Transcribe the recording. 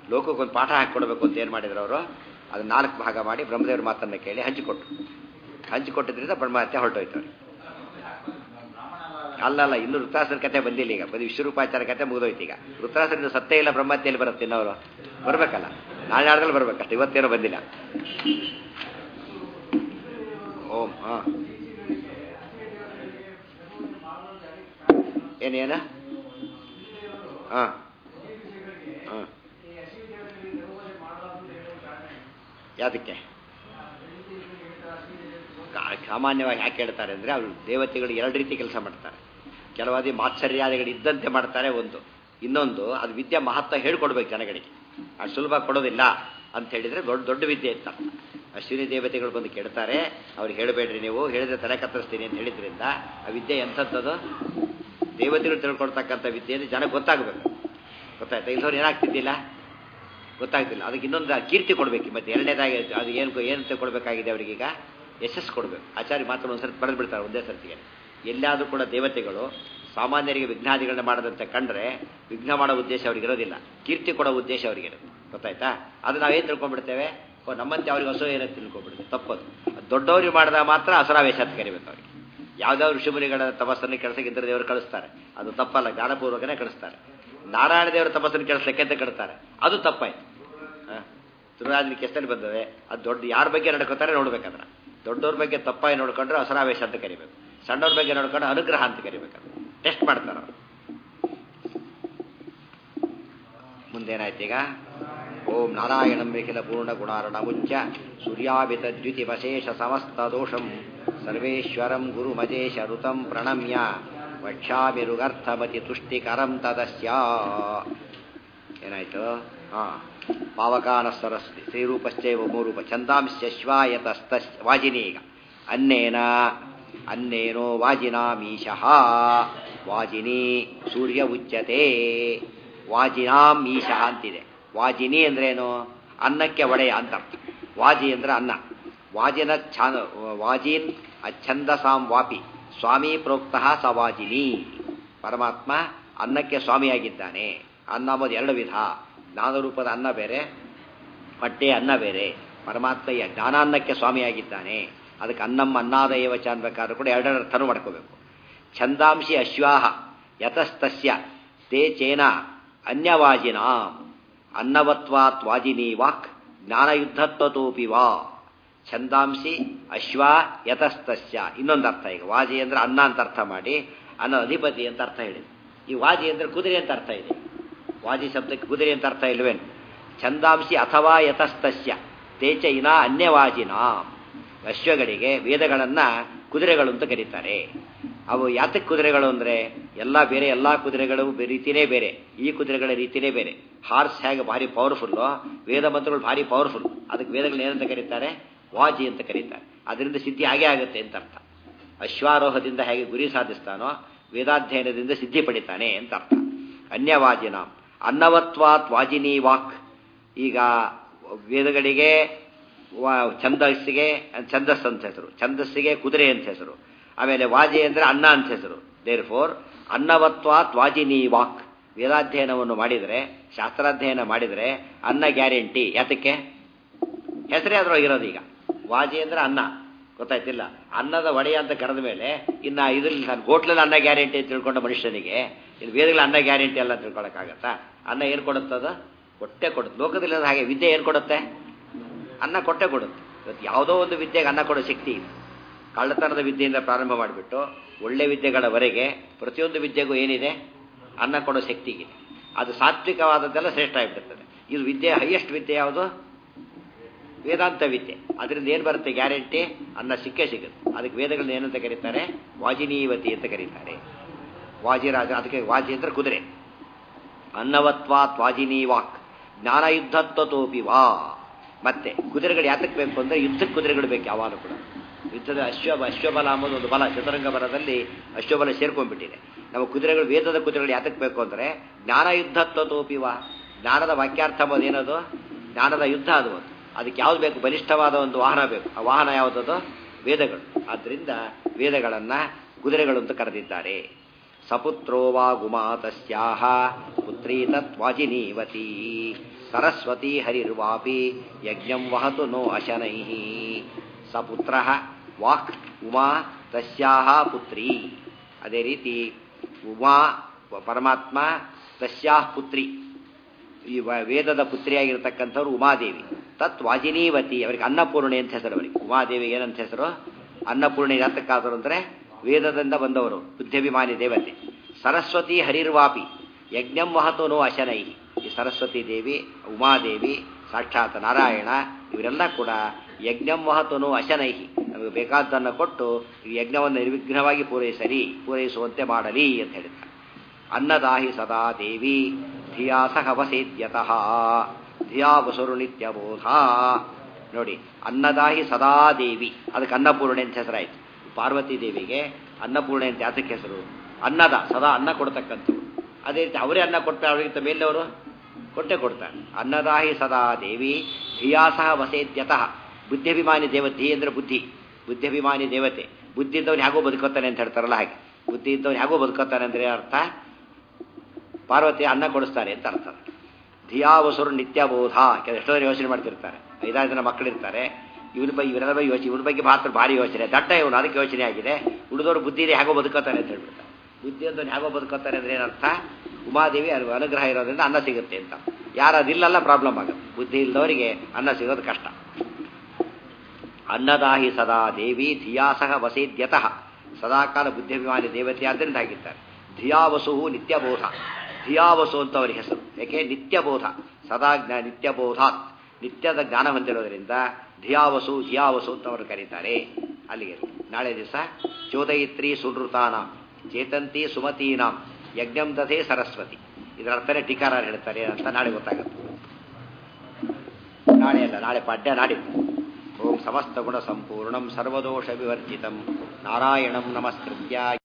ಲೋಕಕ್ಕೊಂದು ಪಾಠ ಹಾಕಿಕೊಡ್ಬೇಕು ಅಂತ ಏನು ಮಾಡಿದ್ರು ಅವರು ಅದು ನಾಲ್ಕು ಭಾಗ ಮಾಡಿ ಬ್ರಹ್ಮದೇವ್ರ ಮಾತನ್ನು ಕೇಳಿ ಹಂಚಿಕೊಟ್ರು ಹಂಚಿಕೊಟ್ಟಿದ್ರಿಂದ ಬ್ರಹ್ಮಹತ್ಯೆ ಹೊರಟೋಯ್ತು ಅವ್ರಿಗೆ ಅಲ್ಲಲ್ಲ ಇನ್ನು ವೃತ್ತಾಸನ ಕತೆ ಬಂದಿಲ್ಲ ಈಗ ಬರೀ ವಿಶ್ವರೂಪಾಚಾರ ಕತೆ ಮುಗಿದೋಯ್ತು ಈಗ ವೃತ್ತಾಸನ ಸತ್ತೇ ಇಲ್ಲ ಬ್ರಹ್ಮಹತ್ಯೆಯಲ್ಲಿ ಬರುತ್ತೆ ಇನ್ನವರು ಬರ್ಬೇಕಲ್ಲ ನಾಳೆ ನಾಡ್ದಲ್ಲಿ ಬರ್ಬೇಕಷ್ಟೆ ಇವತ್ತೇನೋ ಬಂದಿಲ್ಲ ಓಂ ಹಾಂ ಏನೇನು ಹಾಂ ಹಾಂ ಯಾತಕ್ಕೆ ಕಾ- ಸಾಮಾನ್ಯವಾಗಿ ಯಾಕೆ ಹೇಳ್ತಾರೆ ಅಂದರೆ ಅವರು ದೇವತೆಗಳು ಎರಡು ರೀತಿ ಕೆಲಸ ಮಾಡ್ತಾರೆ ಕೆಲವಾದಿ ಮಾತ್ಸರ್ಯಾದಿಗಳು ಇದ್ದಂತೆ ಮಾಡ್ತಾರೆ ಒಂದು ಇನ್ನೊಂದು ಅದು ವಿದ್ಯೆ ಮಹತ್ವ ಹೇಳ್ಕೊಡ್ಬೇಕು ಜನಗಳಿಗೆ ಅದು ಸುಲಭ ಕೊಡೋದಿಲ್ಲ ಅಂತ ಹೇಳಿದರೆ ದೊಡ್ಡ ದೊಡ್ಡ ವಿದ್ಯೆ ಇತ್ತ ಅಶ್ವಿನಿ ದೇವತೆಗಳು ಬಂದು ಕೇಳ್ತಾರೆ ಅವ್ರಿಗೆ ಹೇಳಬೇಡ್ರಿ ನೀವು ಹೇಳಿದ್ರೆ ತಲೆ ಕತ್ತರಿಸ್ತೀನಿ ಅಂತ ಹೇಳಿದ್ರಿಂದ ಆ ವಿದ್ಯೆ ಎಂಥದ್ದದು ದೇವತೆಗಳು ತಿಳ್ಕೊಳ್ತಕ್ಕಂಥ ವಿದ್ಯೆ ಅಂದರೆ ಜನಕ್ಕೆ ಗೊತ್ತಾಗಬೇಕು ಗೊತ್ತಾಯ್ತಾ ಇಲ್ಲವ್ರು ಏನಾಗ್ತಿದ್ದಿಲ್ಲ ಗೊತ್ತಾಗ್ತಿಲ್ಲ ಅದಕ್ಕೆ ಇನ್ನೊಂದು ಕೀರ್ತಿ ಕೊಡಬೇಕು ಮತ್ತೆ ಎರಡನೇದಾಗಿ ಅದು ಏನು ಏನು ತಿಳ್ಕೊಳ್ಬೇಕಾಗಿದೆ ಅವರಿಗೀಗ ಯಶಸ್ಸು ಕೊಡಬೇಕು ಆಚಾರ್ಯ ಮಾತ್ರ ಒಂದು ಸರ್ತಿ ಬರೆದು ಬಿಡ್ತಾರೆ ಒಂದೇ ಸರ್ತಿಗೆ ಎಲ್ಲಾದರೂ ಕೂಡ ದೇವತೆಗಳು ಸಾಮಾನ್ಯರಿಗೆ ವಿಘ್ನಾದಿಗಳನ್ನ ಮಾಡದಂತೆ ಕಂಡ್ರೆ ವಿಘ್ನ ಮಾಡೋ ಉದ್ದೇಶ ಅವ್ರಿಗೆ ಇರೋದಿಲ್ಲ ಕೀರ್ತಿ ಕೊಡೋ ಉದ್ದೇಶ ಅವ್ರಿಗೆ ಇರುತ್ತೆ ಗೊತ್ತಾಯ್ತಾ ಅದು ನಾವೇನು ತಿಳ್ಕೊಂಡ್ಬಿಡ್ತೇವೆ ಓ ನಮ್ಮಂತೆ ಅವ್ರಿಗೆ ಹೊಸ ಏನಂತ ತಿಳ್ಕೊಂಡ್ಬಿಡ್ತೇವೆ ತಪ್ಪದು ದೊಡ್ಡವ್ರಿಗೆ ಮಾಡಿದಾಗ ಮಾತ್ರ ಅಸರಾವೇಶ ಅಂತ ಕರಿಬೇಕು ಅವ್ರಿಗೆ ಯಾವ್ದಾದ್ರು ಋಷಿಮುನಿಗಳ ತಪಸ್ಸನ್ನು ಕೆಲಸಕ್ಕೆ ಇಂದ್ರ ದೇವರು ಕಳಿಸ್ತಾರೆ ಅದು ತಪ್ಪಲ್ಲ ಜ್ಞಾನಪೂರ್ವಕನೇ ಕಳಿಸ್ತಾರೆ ನಾರಾಯಣ ದೇವರ ತಪಸ್ಸನ್ನು ಕೆಲಸಕ್ಕೆ ಅಂತ ಕಳಿಸ್ತಾರೆ ಅದು ತಪ್ಪಾಯ್ತು ತುರಾಜನ ಕೆಸ್ತಲ್ಲಿ ಬಂದವೆ ಅದು ದೊಡ್ಡ ಯಾರ ಬಗ್ಗೆ ನಡ್ಕೋತಾರೆ ನೋಡ್ಬೇಕಂದ್ರೆ ದೊಡ್ಡವ್ರ ಬಗ್ಗೆ ತಪ್ಪಾಗಿ ನೋಡ್ಕೊಂಡ್ರೆ ಅಸರಾವೇಶ ಅಂತ ಕರಿಬೇಕು ಸಣ್ಣವ್ರ ಬಗ್ಗೆ ನೋಡ್ಕೊಂಡು ಅನುಗ್ರಹ ಅಂತ ಕರಿಬೇಕಂದ್ರೆ ಟೆಸ್ಟ್ ಮಾಡ್ತಾರೆ ಅವರು ಮುಂದೇನಾಯ್ತು ಈಗ ಓಂ ನಾರಾಯಣಂ ನಿಖಿಲ ಪೂರ್ಣ ಗುಣಾರಣ ಮುಚ್ಚ ಸೂರ್ಯಾಭಿತ ದ್ಯುತಿವಶೇಷ ಸಮಸ್ತ ದೋಷಂ ಸರ್ವೇಶ್ವರಂ ಗುರುಮಜೇಶ ಋತಂ ಪ್ರಣಮ್ಯ ವಕ್ಷ್ಯಾಮಿ ರುಗರ್ಥಮತಿ ತುಷ್ಟಿಕರಂ ತದಸ್ಯ ಏನಾಯ್ತು ಹಾ ಪಾವಕಾನ ಸರಸ್ತಿ ಶ್ರೀರೂಪಶ್ಚೈವ ಮೂರೂಪ ಛಂದಾಂಶ್ಯ ಶ್ವಾಯತಸ್ತ ವಾಜಿನಿ ಈಗ ಅನ್ನೇನ ಅನ್ನೇನೋ ವಾಜಿನಾಮೀಶಃ ವಾಜಿನಿ ಸೂರ್ಯ ಉಚ್ಯತೆ ವಾಜಿನಾಂ ಈಶಃ ಅಂತಿದೆ ವಾಜಿನಿ ಅಂದ್ರೇನು ಅನ್ನಕ್ಕೆ ಒಡೆಯ ಅಂತ ಅರ್ಥ ವಾಜಿ ಅಂದ್ರೆ ಅನ್ನ ವಾಜಿನ ಛಾನ ವಾಜಿನ್ ಅಚ್ಛಂದಸಾಂ ವಾಪಿ ಸ್ವಾಮಿ ಪ್ರೋಕ್ತಃ ಸ ವಾಜಿನಿ ಪರಮಾತ್ಮ ಅನ್ನಕ್ಕೆ ಸ್ವಾಮಿಯಾಗಿದ್ದಾನೆ ಅನ್ನ ಅಂಬೋದು ಎರಡು ವಿಧ ಜ್ಞಾನರೂಪದ ಅನ್ನ ಬೇರೆ ಹೊಟ್ಟೆ ಅನ್ನ ಬೇರೆ ಪರಮಾತ್ಮ ಈ ಜ್ಞಾನಾನ್ನಕ್ಕೆ ಸ್ವಾಮಿಯಾಗಿದ್ದಾನೆ ಅದಕ್ಕೆ ಅನ್ನಮ್ಮ ಅನ್ನಾದ ಏವಚ ಅನ್ಬೇಕಾದ್ರೂ ಕೂಡ ಎರಡರ ಅರ್ಥನೂ ಮಾಡ್ಕೋಬೇಕು ಛಂದಾಂಶಿ ಅಶ್ವಾಹ ಯತಸ್ತಸ್ಯ ತೇ ಚೇನ ಅನ್ಯವಾಜಿನ ಅನ್ನವತ್ವಾತ್ ವಾಜಿನಿ ವಾಕ್ ಜ್ಞಾನಯುದ್ಧತ್ವತೋಪಿ ವಾ ಛಂದಾಂಶಿ ಅಶ್ವ ಯತಸ್ತಸ್ಯ ಇನ್ನೊಂದು ಅರ್ಥ ಈಗ ವಾಜಿ ಅಂದ್ರೆ ಅನ್ನ ಅಂತ ಅರ್ಥ ಮಾಡಿ ಅನ್ನ ಅಧಿಪತಿ ಅಂತ ಅರ್ಥ ಹೇಳಿದೆ ಈ ವಾಜಿ ಅಂದ್ರೆ ಕುದುರೆ ಅಂತ ಅರ್ಥ ಇದೆ ವಾಜಿ ಶಬ್ದಕ್ಕೆ ಕುದುರೆ ಅಂತ ಅರ್ಥ ಇಲ್ವೇನು ಛಂದಾಂಶಿ ಅಥವಾ ಯತಸ್ತಸ್ಯ ತೇಚ ಇನ ಅನ್ಯವಾಜಿನ ಅಶ್ವಗಳಿಗೆ ವೇದಗಳನ್ನ ಕುದುರೆಗಳು ಅಂತ ಕರೀತಾರೆ ಅವು ಯಾತಕ್ಕೆ ಕುದುರೆಗಳು ಅಂದರೆ ಎಲ್ಲ ಬೇರೆ ಎಲ್ಲ ಕುದುರೆಗಳು ಬೆ- ರೀತಿನೇ ಬೇರೆ ಈ ಕುದುರೆಗಳ ರೀತಿನೇ ಬೇರೆ ಹಾರ್ಸ್ ಹೇಗೆ ಭಾರಿ ಪವರ್ಫುಲ್ಲು ವೇದ ಮಂತ್ರಗಳು ಭಾರಿ ಪವರ್ಫುಲ್ ಅದಕ್ಕೆ ವೇದಗಳನ್ನ ಏನಂತ ಕರೀತಾರೆ ವಾಜಿ ಅಂತ ಕರೀತಾರೆ ಅದರಿಂದ ಸಿದ್ಧಿ ಹಾಗೆ ಆಗುತ್ತೆ ಅಂತ ಅರ್ಥ ಅಶ್ವಾರೋಹದಿಂದ ಹೇಗೆ ಗುರಿ ಸಾಧಿಸ್ತಾನೋ ವೇದಾಧ್ಯಯನದಿಂದ ಸಿದ್ಧಿ ಪಡಿತಾನೆ ಅಂತ ಅರ್ಥ ಅನ್ಯವಾಜಿನ ಅನ್ನವತ್ವಾತ್ ವಾಜಿನಿ ವಾಕ್ ಈಗ ವೇದಗಳಿಗೆ ವಾ- ಛಂದಸ್ಸಿಗೆ ಛಂದಸ್ ಅಂತ ಹೆಸರು ಛಂದಸ್ಸಿಗೆ ಕುದುರೆ ಅಂತ ಹೆಸರು ಆಮೇಲೆ ವಾಜಿ ಅಂದರೆ ಅನ್ನ ಅಂತ ಹೆಸರು ದೇರ್ ಫೋರ್ ಅನ್ನವತ್ವಾತ್ ವಾಜಿನಿ ವಾಕ್ ವೇದಾಧ್ಯಯನವನ್ನು ಮಾಡಿದರೆ ಶಾಸ್ತ್ರಾಧ್ಯಯನ ಮಾಡಿದರೆ ಅನ್ನ ಗ್ಯಾರಂಟಿ ಯಾತಕ್ಕೆ ಹೆಸರೇ ಅದ್ರೊಳಗಿರೋದು ಈಗ ವಾಜಿ ಅಂದ್ರೆ ಅನ್ನ ಗೊತ್ತಾಯ್ತಿಲ್ಲ ಅನ್ನದ ಒಡೆಯ ಅಂತ ಕರೆದ ಮೇಲೆ ಇನ್ನು ಇದ್ರಲ್ಲಿ ನಾನು ಹೋಟ್ಲಲ್ಲಿ ಅನ್ನ ಗ್ಯಾರಂಟಿ ಅಂತ ತಿಳ್ಕೊಂಡ ಮನುಷ್ಯನಿಗೆ ಇದು ವೇದಗಳ ಅನ್ನ ಗ್ಯಾರಂಟಿ ಅಲ್ಲ ತಿಳ್ಕೊಳಕ್ಕಾಗತ್ತಾ ಅನ್ನ ಏನು ಕೊಡುತ್ತದ ಕೊಟ್ಟೆ ಕೊಡುತ್ತೆ ಲೋಕದಲ್ಲಿ ಅದು ಹಾಗೆ ವಿದ್ಯೆ ಏನು ಕೊಡುತ್ತೆ ಅನ್ನ ಕೊಟ್ಟೆ ಕೊಡುತ್ತೆ ಇವತ್ತು ಯಾವುದೋ ಒಂದು ವಿದ್ಯೆಗೆ ಅನ್ನ ಕೊಡೋ ಶಕ್ತಿ ಇದೆ ಕಳ್ಳತನದ ವಿದ್ಯೆಯಿಂದ ಪ್ರಾರಂಭ ಮಾಡಿಬಿಟ್ಟು ಒಳ್ಳೆ ವಿದ್ಯೆಗಳವರೆಗೆ ಪ್ರತಿಯೊಂದು ವಿದ್ಯೆಗೂ ಏನಿದೆ ಅನ್ನ ಕೊಡೋ ಶಕ್ತಿ ಇದೆ ಅದು ಸಾತ್ವಿಕವಾದದ್ದೆಲ್ಲ ಶ್ರೇಷ್ಠ ಆಗಿಬಿಡುತ್ತದೆ ಇದು ವಿದ್ಯೆ ಹೈಯೆಸ್ಟ್ ವಿದ್ಯೆ ಯಾವುದು ವೇದಾಂತ ವಿದ್ಯೆ ಅದರಿಂದ ಏನು ಬರುತ್ತೆ ಗ್ಯಾರಂಟಿ ಅನ್ನ ಸಿಕ್ಕೇ ಸಿಗುತ್ತೆ ಅದಕ್ಕೆ ವೇದಗಳನ್ನ ಏನಂತ ಕರೀತಾರೆ ವಾಜಿನೀವತಿ ಅಂತ ಕರೀತಾರೆ ವಾಜಿರಾಜ ಅದಕ್ಕೆ ವಾಜಿ ಅಂದ್ರೆ ಕುದುರೆ ಅನ್ನವತ್ವಾತ್ ವಾಜಿನಿ ವಾಕ್ ಜ್ಞಾನಯುದ್ಧತ್ವತೋಪಿ ವಾ ಮತ್ತೆ ಕುದುರೆಗಳು ಯಾತಕ್ಕೆ ಬೇಕು ಅಂದರೆ ಯುದ್ಧಕ್ಕೆ ಕುದುರೆಗಳು ಬೇಕು ಯಾವಾಗಲೂ ಕೂಡ ಯುದ್ಧದ ಅಶ್ವ ಅಶ್ವಬಲ ಅನ್ನೋದು ಒಂದು ಬಲ ಚತುರಂಗ ಬಲದಲ್ಲಿ ಅಶ್ವಬಲ ಸೇರ್ಕೊಂಡ್ಬಿಟ್ಟಿದೆ ನಮ್ಮ ಕುದುರೆಗಳು ವೇದದ ಕುದುರೆಗಳು ಯಾತಕ್ಕೆ ಬೇಕು ಅಂದರೆ ಜ್ಞಾನಯುದ್ಧತ್ವತೋಪಿ ವಾ ಜ್ಞಾನದ ವಾಕ್ಯಾರ್ಥ ಅಂಬೋದು ಏನದು ಜ್ಞಾನದ ಯುದ್ಧ ಅದು ಒಂದು ಅದಕ್ಕೆ ಯಾವ್ದು ಬೇಕು ಬಲಿಷ್ಠವಾದ ಒಂದು ವಾಹನ ಬೇಕು ಆ ವಾಹನ ಯಾವುದದು ವೇದಗಳು ಆದ್ದರಿಂದ ವೇದಗಳನ್ನು ಕುದುರೆಗಳು ಅಂತ ಕರೆದಿದ್ದಾರೆ ಸಪುತ್ರೋ ವಾ ಗುಮಾ ತಸ್ಯಾಹ ಪುತ್ರೀ ತತ್ವಾಜಿನೀವತಿ ಸರಸ್ವತಿ ಹರಿರ್ವಾಪಿ ಯಜ್ಞಂ ವಹತು ನೋ ಅಶನೈ ಸಪುತ್ರ ವಾಕ್ ಉಮಾ ತಸ್ಯಾಹ ಪುತ್ರಿ ಅದೇ ರೀತಿ ಉಮಾ ಪರಮಾತ್ಮ ತಸ್ಯಾಹ ಪುತ್ರಿ ಈ ವ- ವೇದದ ಪುತ್ರಿಯಾಗಿರ್ತಕ್ಕಂಥವ್ರು ಉಮಾದೇವಿ ತತ್ ವಾಜಿನೀವತಿ ಅವರಿಗೆ ಅನ್ನಪೂರ್ಣೆ ಅಂತ ಹೆಸರು ಅವರಿಗೆ ಉಮಾದೇವಿ ಏನಂತ ಹೆಸರು ಅನ್ನಪೂರ್ಣೆ ಯಾತಕ್ಕಾದರು ಅಂದರೆ ವೇದದಿಂದ ಬಂದವರು ಬುದ್ಧಿಭಿಮಾನಿ ದೇವತೆ ಸರಸ್ವತಿ ಹರಿರ್ವಾಪಿ ಯಜ್ಞಂ ಮಹತೋ ನೋ ಅಶನೈ ಈ ಸರಸ್ವತಿ ದೇವಿ ಉಮಾದೇವಿ ಸಾಕ್ಷಾತ್ ನಾರಾಯಣ ಇವರೆಲ್ಲ ಕೂಡ ಯಜ್ಞಂ ಮಹತೋ ನೋ ಅಶನೈ ನಮಗೆ ಬೇಕಾದ್ದನ್ನು ಕೊಟ್ಟು ಈ ಯಜ್ಞವನ್ನು ನಿರ್ವಿಘ್ನವಾಗಿ ಪೂರೈಸಲಿ ಪೂರೈಸುವಂತೆ ಮಾಡಲಿ ಅಂತ ಹೇಳಿದ್ದಾರೆ ಅನ್ನದಾಹಿ ಸದಾ ದೇವಿ ಧಿಯಾ ಸಹ ವಸೇದ್ಯತಃ ಧಿಯಾ ವಸುರು ನಿತ್ಯಬೋಧ ನೋಡಿ ಅನ್ನದಾಹಿ ಸದಾ ದೇವಿ ಅದಕ್ಕೆ ಅನ್ನಪೂರ್ಣೆ ಅಂತ ಹೆಸರಾಯಿತು ಪಾರ್ವತಿ ದೇವಿಗೆ ಅನ್ನಪೂರ್ಣೆ ಅಂತ ಯಾತಕ್ಕೆ ಹೆಸರು ಅನ್ನದ ಸದಾ ಅನ್ನ ಕೊಡ್ತಕ್ಕಂಥವ್ರು ಅದೇ ರೀತಿ ಅವರೇ ಅನ್ನ ಕೊಡ್ತಾರೆ ಅವರಿಗಿಂತ ಮೇಲವರು ಕೊಟ್ಟೆ ಕೊಡ್ತಾರೆ ಅನ್ನದಾಹಿ ಸದಾ ದೇವಿ ಧಿಯಾ ಸಹ ವಸೇದ್ಯತಃ ಬುದ್ಧಿಭಿಮಾನಿ ದೇವ ಧಿ ಅಂದರೆ ಬುದ್ಧಿ ಬುದ್ಧಿಭಿಮಾನಿ ದೇವತೆ ಬುದ್ಧಿ ಇದ್ದವನು ಹೇಗೋ ಬದುಕೋತಾನೆ ಅಂತ ಹೇಳ್ತಾರಲ್ಲ ಹಾಗೆ ಬುದ್ಧಿ ಇದ್ದವನು ಹೇಗೋ ಬದುಕೋತಾನೆ ಅಂದರೆ ಅರ್ಥ ಪಾರ್ವತಿ ಅನ್ನ ಕೊಡಿಸ್ತಾರೆ ಅಂತ ಅರ್ಥ ಧಿಯಾವಸುರು ನಿತ್ಯಬೋಧ ಕೆಲ ಎಷ್ಟೋ ಜನ ಯೋಚನೆ ಮಾಡ್ತಿರ್ತಾರೆ ಐದಾರು ಜನ ಮಕ್ಕಳಿರ್ತಾರೆ ಇವ್ರ ಬಗ್ಗೆ ಇವರೆಲ್ಲ ಬಗ್ಗೆ ಯೋಚನೆ ಇವ್ರ ಬಗ್ಗೆ ಮಾತ್ರ ಭಾರಿ ಯೋಚನೆ ದಟ್ಟ ಇವನು ಅದಕ್ಕೆ ಯೋಚನೆ ಆಗಿದೆ ಉಳಿದವರು ಬುದ್ಧಿ ಇದೆ ಹೇಗೋ ಬದುಕೋತಾರೆ ಅಂತ ಹೇಳ್ಬಿಡ್ತಾರೆ ಬುದ್ಧಿ ಅಂತ ಹೇಗೋ ಬದುಕೋತಾರೆ ಅಂದ್ರೆ ಏನರ್ಥ ಉಮಾದೇವಿ ಅದು ಅನುಗ್ರಹ ಇರೋದ್ರಿಂದ ಅನ್ನ ಸಿಗುತ್ತೆ ಅಂತ ಯಾರು ಅದಿಲ್ಲಲ್ಲ ಪ್ರಾಬ್ಲಮ್ ಆಗುತ್ತೆ ಬುದ್ಧಿ ಇಲ್ಲದವರಿಗೆ ಅನ್ನ ಸಿಗೋದು ಕಷ್ಟ ಅನ್ನದಾಹಿ ಸದಾ ದೇವಿ ಧಿಯಾ ಸಹ ವಸೇದ್ಯತಃ ಸದಾಕಾಲ ಬುದ್ಧಿಭಿಮಾನಿ ದೇವತೆ ಆದ್ದರಿಂದ ಆಗಿದ್ದಾರೆ ಧಿಯಾವಸು ನಿತ್ಯಬೋಧ ಧಿಯಾವಸು ಅಂತ ಅವರಿಗೆ ಹೆಸರು ಯಾಕೆ ನಿತ್ಯಬೋಧ ಸದಾ ಜ್ಞಾ ನಿತ್ಯಬೋಧಾತ್ ನಿತ್ಯದ ಜ್ಞಾನ ಹೊಂದಿರೋದ್ರಿಂದ ಧಿಯಾವಸು ಧಿಯಾವಸು ಅಂತ ಅವರು ಕರೀತಾರೆ ಅಲ್ಲಿಗೆ ನಾಳೆ ದಿವಸ ಚೋದಯಿತ್ರಿ ಸುನೃತಾನ ಚೇತಂತಿ ಸುಮತೀನಾಂ ಯಜ್ಞಂ ದಧೆ ಸರಸ್ವತಿ ಇದರ ಅರ್ಥನೇ ಟೀಕಾರ ಹೇಳ್ತಾರೆ ಅಂತ ನಾಳೆ ಗೊತ್ತಾಗುತ್ತೆ ನಾಳೆ ಅಲ್ಲ ನಾಳೆ ಪಾಠ್ಯ ನಾಡಿದ್ದು ಓಂ ಸಮಸ್ತ ಗುಣ ಸಂಪೂರ್ಣಂ ಸರ್ವದೋಷ ವಿವರ್ಜಿತಂ ನಾರಾಯಣಂ ನಮಸ್ಕೃತ್ಯ